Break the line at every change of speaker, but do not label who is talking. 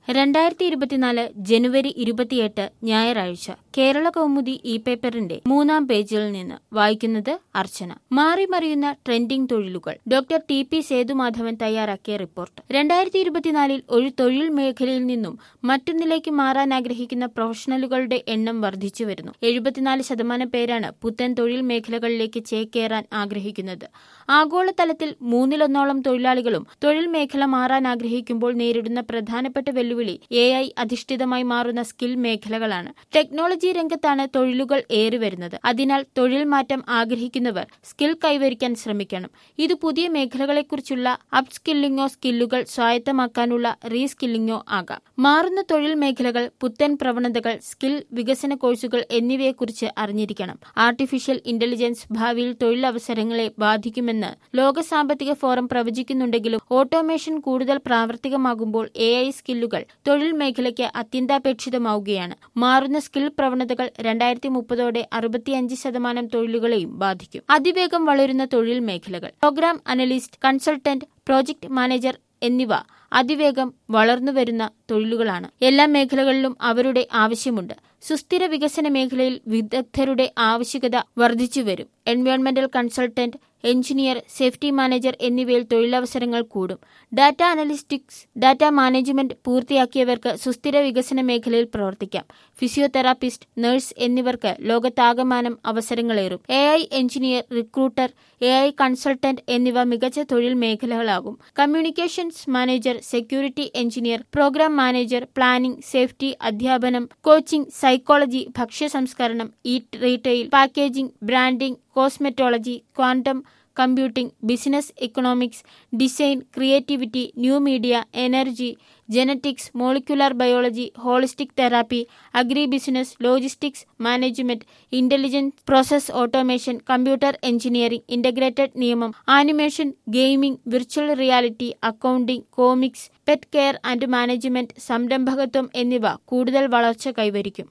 രണ്ടായിരത്തി ഇരുപത്തിനാല് ജനുവരി ഇരുപത്തിയെട്ട് ഞായറാഴ്ച കേരള കൗമുദി ഇ പേപ്പറിന്റെ മൂന്നാം പേജിൽ നിന്ന് വായിക്കുന്നത് അർച്ചന മാറിമറിയുന്ന ട്രെൻഡിംഗ് തൊഴിലുകൾ ഡോക്ടർ ടി പി സേതുമാധവൻ തയ്യാറാക്കിയ റിപ്പോർട്ട് രണ്ടായിരത്തി ഇരുപത്തിനാലിൽ ഒരു തൊഴിൽ മേഖലയിൽ നിന്നും മറ്റൊന്നിലേക്ക് മാറാൻ ആഗ്രഹിക്കുന്ന പ്രൊഫഷണലുകളുടെ എണ്ണം വർദ്ധിച്ചു വരുന്നു എഴുപത്തിനാല് ശതമാനം പേരാണ് പുത്തൻ തൊഴിൽ മേഖലകളിലേക്ക് ചേക്കേറാൻ ആഗ്രഹിക്കുന്നത് ആഗോളതലത്തിൽ മൂന്നിലൊന്നോളം തൊഴിലാളികളും തൊഴിൽ മേഖല മാറാൻ ആഗ്രഹിക്കുമ്പോൾ നേരിടുന്ന പ്രധാനപ്പെട്ട വെല്ലുവിളി എ ഐ അധിഷ്ഠിതമായി മാറുന്ന സ്കിൽ മേഖലകളാണ് ടെക്നോളജി രംഗത്താണ് തൊഴിലുകൾ ഏറിവരുന്നത് അതിനാൽ തൊഴിൽ മാറ്റം ആഗ്രഹിക്കുന്നവർ സ്കിൽ കൈവരിക്കാൻ ശ്രമിക്കണം ഇത് പുതിയ മേഖലകളെക്കുറിച്ചുള്ള അപ് സ്കില്ലിങ്ങോ സ്കില്ലുകൾ സ്വായത്തമാക്കാനുള്ള റീസ്കില്ലിങ്ങോ ആകാം മാറുന്ന തൊഴിൽ മേഖലകൾ പുത്തൻ പ്രവണതകൾ സ്കിൽ വികസന കോഴ്സുകൾ എന്നിവയെക്കുറിച്ച് അറിഞ്ഞിരിക്കണം ആർട്ടിഫിഷ്യൽ ഇന്റലിജൻസ് ഭാവിയിൽ തൊഴിലവസരങ്ങളെ ബാധിക്കുമെന്ന് ലോക സാമ്പത്തിക ഫോറം പ്രവചിക്കുന്നുണ്ടെങ്കിലും ഓട്ടോമേഷൻ കൂടുതൽ പ്രാവർത്തികമാകുമ്പോൾ എ ഐ സ്കില്ലുകൾ തൊഴിൽ മേഖലയ്ക്ക് അത്യന്താപേക്ഷിതമാവുകയാണ് മാറുന്ന സ്കിൽ പ്രവണതകൾ രണ്ടായിരത്തി മുപ്പതോടെ അറുപത്തിയഞ്ച് ശതമാനം തൊഴിലുകളെയും ബാധിക്കും അതിവേഗം വളരുന്ന തൊഴിൽ മേഖലകൾ programme analyst consultant project manager എന്നിവ അതിവേഗം വളർന്നുവരുന്ന തൊഴിലുകളാണ് എല്ലാ മേഖലകളിലും അവരുടെ ആവശ്യമുണ്ട് സുസ്ഥിര വികസന മേഖലയിൽ വിദഗ്ധരുടെ ആവശ്യകത വർദ്ധിച്ചുവരും എൻവയോൺമെന്റൽ കൺസൾട്ടന്റ് എഞ്ചിനീയർ സേഫ്റ്റി മാനേജർ എന്നിവയിൽ തൊഴിലവസരങ്ങൾ കൂടും ഡാറ്റ അനലിസ്റ്റിക്സ് ഡാറ്റ മാനേജ്മെന്റ് പൂർത്തിയാക്കിയവർക്ക് സുസ്ഥിര വികസന മേഖലയിൽ പ്രവർത്തിക്കാം ഫിസിയോതെറാപ്പിസ്റ്റ് നഴ്സ് എന്നിവർക്ക് ലോകത്താകമാനം അവസരങ്ങളേറും A I engineer recruiter A I consultant എന്നിവ മികച്ച തൊഴിൽ മേഖലകളാകും communications manager security engineer programme manager planning safety അധ്യാപനം കോച്ചിംഗ് സൈക്കോളജി ഭക്ഷ്യ സംസ്കരണം eat retail packaging branding cosmetology quantum computing business economics design creativity new media energy genetics molecular biology holistic therapy agri agribusiness logistics management intelligent process automation computer engineering integrated നിയമം animation gaming virtual reality accounting comics pet care and management സംരംഭകത്വം എന്നിവ കൂടുതൽ വളർച്ച കൈവരിക്കും